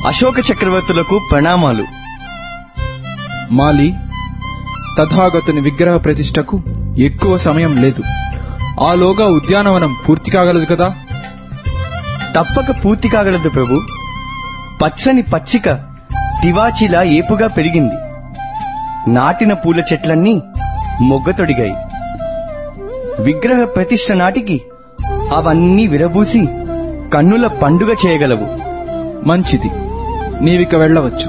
అశోక చక్రవర్తులకు ప్రణామాలు మాలి తథాగతుని విగ్రహ ప్రతిష్టకు ఎక్కువ సమయం లేదు ఆలోగా ఉద్యానవనం పూర్తి కాగలదు కదా తప్పక పూర్తి కాగలదు ప్రభు పచ్చని పచ్చిక తివాచీలా ఏపుగా పెరిగింది నాటిన పూల చెట్లన్నీ మొగ్గతొడిగాయి విగ్రహ ప్రతిష్ఠ నాటికి అవన్నీ విరబూసి కన్నుల పండుగ చేయగలవు మంచిది నీవిక వెళ్ళవచ్చు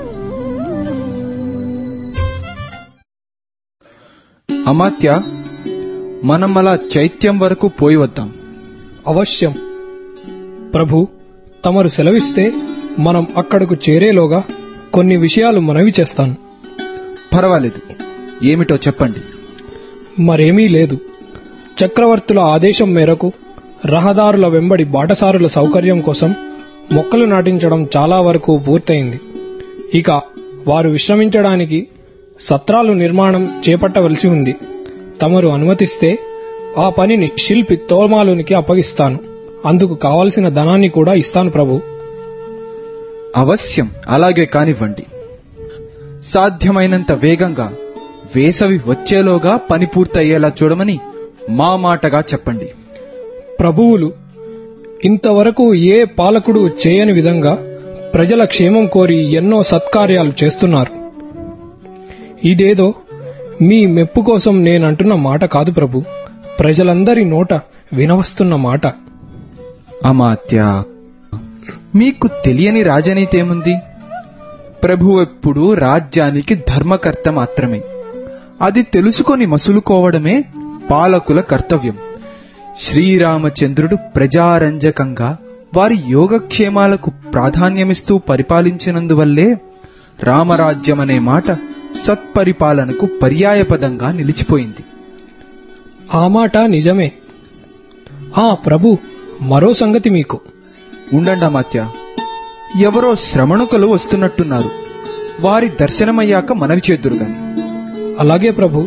అమాత్య మనం అలా చైత్యం వరకు పోయి వద్దాం అవశ్యం ప్రభు తమరు సెలవిస్తే మనం అక్కడకు చేరేలోగా కొన్ని విషయాలు మనవి చేస్తాను పర్వాలేదు ఏమిటో చెప్పండి మరేమీ లేదు చక్రవర్తుల ఆదేశం మేరకు రహదారుల వెంబడి బాటసారుల సౌకర్యం కోసం మొక్కలు నాటించడం చాలా వరకు పూర్తయింది ఇక వారు విశ్రమించడానికి సత్రాలు నిర్మాణం చేపట్టవలసి ఉంది తమరు అనుమతిస్తే ఆ పనిని శిల్పి తోమాలునికి అప్పగిస్తాను అందుకు కావలసిన ధనాన్ని కూడా ఇస్తాను ప్రభు అవశ్యం అలాగే కానివ్వండి సాధ్యమైనంత వేగంగా వేసవి వచ్చేలోగా పని పూర్తయ్యేలా చూడమని మా మాటగా చెప్పండి ప్రభువులు ఇంతవరకు ఏ పాలకుడు చేయని విధంగా ప్రజల క్షేమం కోరి ఎన్నో సత్కార్యాలు చేస్తున్నారు ఇదేదో మీ మెప్పు కోసం నేనంటున్న మాట కాదు ప్రభు ప్రజలందరి నోట వినవస్తున్న మాట అమాత్య మీకు తెలియని రాజనీతి ఏముంది ప్రభు ఎప్పుడు రాజ్యానికి ధర్మకర్త మాత్రమే అది తెలుసుకొని మసులుకోవడమే పాలకుల కర్తవ్యం శ్రీరామచంద్రుడు ప్రజారంజకంగా వారి యోగక్షేమాలకు ప్రాధాన్యమిస్తూ పరిపాలించినందువల్లే రామరాజ్యమనే మాట సత్పరిపాలనకు పర్యాయపదంగా నిలిచిపోయింది ఆ మాట నిజమే ఆ ప్రభు మరో సంగతి మీకు ఉండండి అమాత్య ఎవరో శ్రమణుకలు వస్తున్నట్టున్నారు వారి దర్శనమయ్యాక మనవి చేద్దురుగాని అలాగే ప్రభు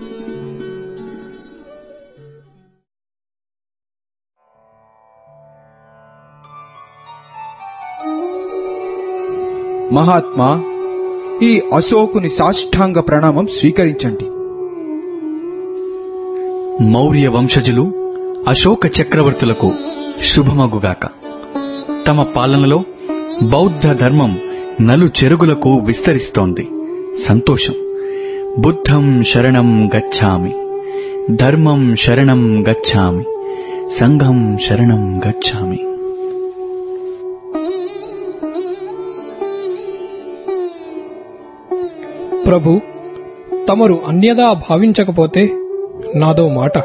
మహాత్మా ఈ అశోకుని సాష్టాంగ ప్రణామం స్వీకరించండి మౌర్య వంశజులు అశోక చక్రవర్తులకు శుభమగుగాక తమ పాలనలో బౌద్ధ ధర్మం నలు చెరుగులకు విస్తరిస్తోంది సంతోషం బుద్ధం శరణం గచ్ఛామి ధర్మం శరణం గచ్ఛామి సంఘం శరణం గచ్ఛామి ప్రభు తమరు అన్యదా భావించకపోతే నాదో మాట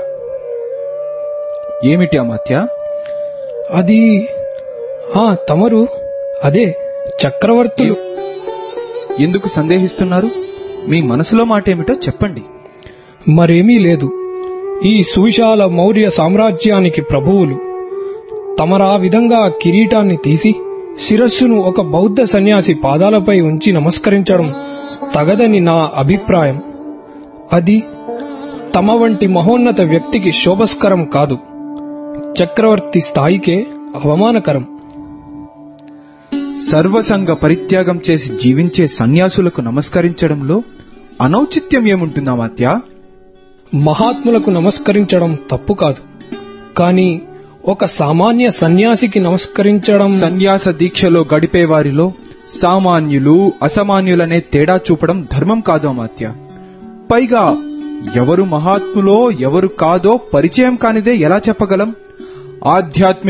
ఏమిటి అమాత్య అది ఆ తమరు అదే చక్రవర్తులు ఎందుకు సందేహిస్తున్నారు మీ మనసులో మాట ఏమిటో చెప్పండి మరేమీ లేదు ఈ సువిశాల మౌర్య సామ్రాజ్యానికి ప్రభువులు తమరా విధంగా కిరీటాన్ని తీసి శిరస్సును ఒక బౌద్ధ సన్యాసి పాదాలపై ఉంచి నమస్కరించడం తగదని నా అభిప్రాయం అది తమ వంటి మహోన్నత వ్యక్తికి శోభస్కరం కాదు చక్రవర్తి స్థాయికే అవమానకరం సర్వసంగ పరిత్యాగం చేసి జీవించే సన్యాసులకు నమస్కరించడంలో అనౌచిత్యం ఏముంటుంది అమాత్య మహాత్ములకు నమస్కరించడం తప్పు కాదు కానీ ఒక సామాన్య సన్యాసికి నమస్కరించడం సన్యాస దీక్షలో గడిపే వారిలో సామాన్యులు అసామాన్యులనే తేడా చూపడం ధర్మం కాదు అమాత్య పైగా ఎవరు మహాత్ములో ఎవరు కాదో పరిచయం కానిదే ఎలా చెప్పగలం ఆధ్యాత్మిక